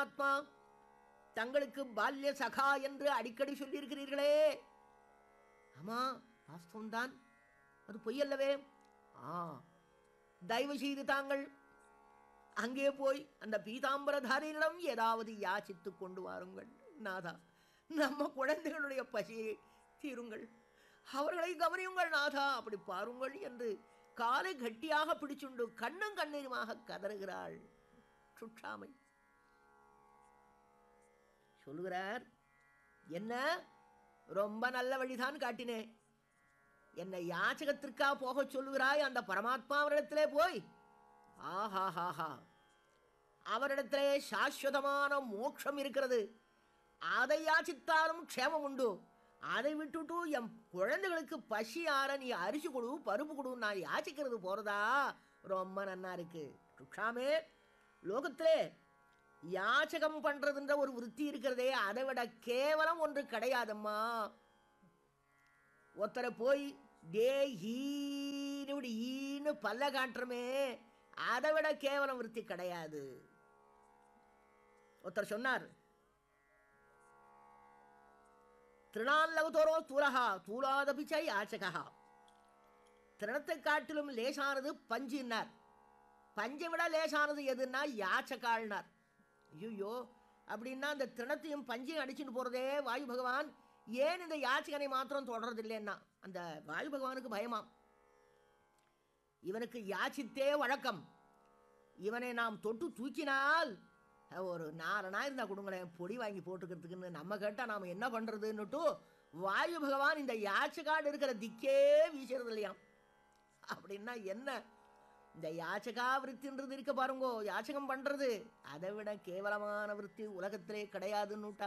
ஆத்மா தங்களுக்கு பால்ய சகா என்று அடிக்கடி சொல்லியிருக்கிறீர்களே ஆமா வாஸ்தவம்தான் அது பொய்யல்லவே ஆ தயவு செய்து தாங்கள் அங்கே போய் அந்த பீதாம்பரதாரியிடம் ஏதாவது யாசித்துக் கொண்டு வாருங்கள் நாதா நம்ம குழந்தைகளுடைய பசியை தீருங்கள் அவர்களை கவனியுங்கள் நாதா அப்படி பாருங்கள் என்று காலை கட்டியாக பிடிச்சுண்டு கண்ணும் கண்ணீருமாக கதறுகிறாள் சுற்றாமை சொல்லுகிறார் என்ன ரொம்ப நல்ல வழிதான் காட்டினேன் என்னை யாச்சகத்திற்கா போகச் சொல்லுகிறாய் அந்த பரமாத்மாவரிடத்திலே போய் ஆஹாஹாஹா அவரிடத்திலே சாஸ்வதமான மோட்சம் இருக்கிறது அதை யாச்சித்தாலும் க்ஷேமம் உண்டு அதை விட்டுட்டு என் குழந்தைகளுக்கு பசி ஆற நீ அரிசி கொடு பருப்பு கொடு நான் யாச்சிக்கிறது போறதா ரொம்ப நன்னா இருக்கு சுக்ஷாமே லோகத்திலே யாச்சகம் பண்றதுன்ற ஒரு விருத்தி இருக்கிறதே அதை விட கேவலம் ஒன்று கிடையாதம்மா ஒருத்தரை போய் டே ஈன்னு இப்படி ஈன்னு பல்ல காட்டுறமே அதை விட கேவலம் விருத்தி கிடையாது ஒருத்தர் சொன்னார் திருநால்லவதோரோ தூரகா தூளாதபிச்சை யாச்சகா திருணத்தை காட்டிலும் லேசானது பஞ்சுன்னார் பஞ்சை விட லேசானது எதுன்னா யாச்சகாள்னார் ஐயோ அப்படின்னா அந்த திருணத்தையும் பஞ்சையும் அடிச்சுட்டு போறதே வாயு பகவான் ஏன் இந்த யாச்சகனை மாத்திரம் தொடர்றது இல்லைன்னா அந்த வாயு பகவானுக்கு பயமாம் இவனுக்கு யாச்சித்தே வழக்கம் இவனை நாம் தொட்டு தூக்கினால் ஒரு நாலனா இருந்தா கொடுங்களேன் பொடி வாங்கி போட்டுக்கிறதுக்குன்னு நம்ம கேட்டால் நாம் என்ன பண்ணுறதுன்னுட்டு வாயு பகவான் இந்த யாச்சகாடு இருக்கிற திக்கே வீசுறது இல்லையாம் அப்படின்னா என்ன இந்த யாச்சகா விருத்தின்றது இருக்க பாருங்கோ யாச்சகம் பண்றது அதை விட கேவலமான விருத்தி உலகத்திலே கிடையாதுன்னுட்டா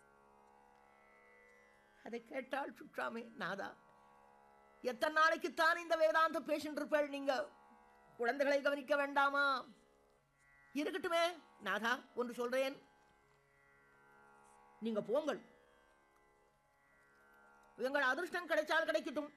அதை கேட்டால் சுற்றாமே நாதா எத்தனை நாளைக்குத்தான் இந்த வேதாந்தம் பேசிட்டு இருப்பேள் நீங்க குழந்தைகளை கவனிக்க வேண்டாமா இருக்கட்டுமே நாதா ஒன்று சொல்றேன் நீங்க போங்கள் எங்கள் அதிர்ஷ்டம் கிடைச்சால் கிடைக்கட்டும்